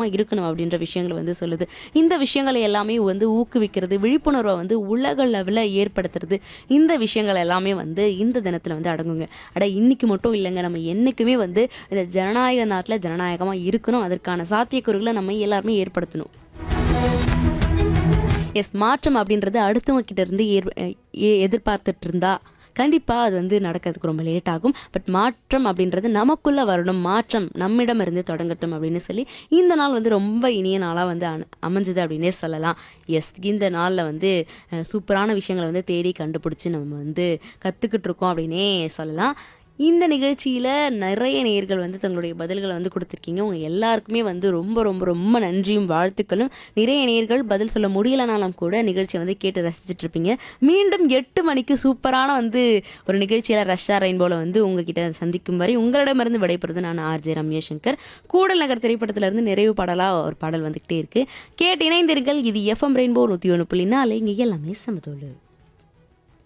ஜனநாயகமாக இருக்கணும் அப்படின்ற விஷயங்கள் வந்து சொல்லுது இந்த விஷயங்களை எல்லாமே வந்து ஊக்குவிக்கிறது விழிப்புணர்வை வந்து உலக லெவலில் ஏற்படுத்துறது இந்த விஷயங்கள் எல்லாமே வந்து இந்த தினத்தில் வந்து அடங்குங்க அட இன்னைக்கு மட்டும் இல்லைங்க நம்ம என்றைக்குமே வந்து இந்த ஜனநாயக நாட்டில் ஜனநாயகமாக இருக்கணும் அதற்கான சாத்தியக்கூறுகளை நம்ம எல்லாருமே ஏற்படுத்தணும் எஸ் மாற்றம் அப்படின்றது அடுத்தவங்க கிட்ட இருந்து ஏற் எ- எதிர்பார்த்துட்டு இருந்தா கண்டிப்பாக அது வந்து நடக்கிறதுக்கு ரொம்ப லேட் ஆகும் பட் மாற்றம் அப்படின்றது நமக்குள்ளே வரணும் மாற்றம் நம்மிடம் இருந்து தொடங்கட்டும் அப்படின்னு சொல்லி இந்த நாள் வந்து ரொம்ப இனிய நாளாக வந்து அன- அமைஞ்சது அப்படின்னே சொல்லலாம் எஸ் இந்த நாளில் வந்து அஹ், சூப்பரான விஷயங்களை வந்து தேடி கண்டுபிடிச்சி நம்ம வந்து கற்றுக்கிட்டு இருக்கோம் அப்படின்னே சொல்லலாம் இந்த நிகழ்ச்சியில் நிறைய நேயர்கள் வந்து தங்களுடைய பதில்களை வந்து கொடுத்துருக்கீங்க உங்கள் எல்லாருக்குமே வந்து ரொம்ப ரொம்ப ரொம்ப நன்றியும் வாழ்த்துக்களும் நிறைய நேயர்கள் பதில் சொல்ல முடியலனாலும் கூட நிகழ்ச்சியை வந்து கேட்டு ரசிச்சுட்டு இருப்பீங்க மீண்டும் எட்டு மணிக்கு சூப்பரான வந்து ஒரு நிகழ்ச்சியில் ரஷ்யா ரெயின்போல வந்து உங்ககிட்ட சந்திக்கும் வரை உங்களிடமிருந்து விடைபெறுவது நான் ஆர்ஜே ரம்யா சங்கர் கூடல் நகர் திரைப்படத்திலிருந்து நிறைவு பாடலாக ஒரு பாடல் வந்துக்கிட்டே இருக்கு கேட்டு இணைந்தீர்கள் இது எஃப்எம் ரெயின்போ நூற்றி ஒன்று புள்ளி நாலு இங்கே எல்லாமே சமதோடு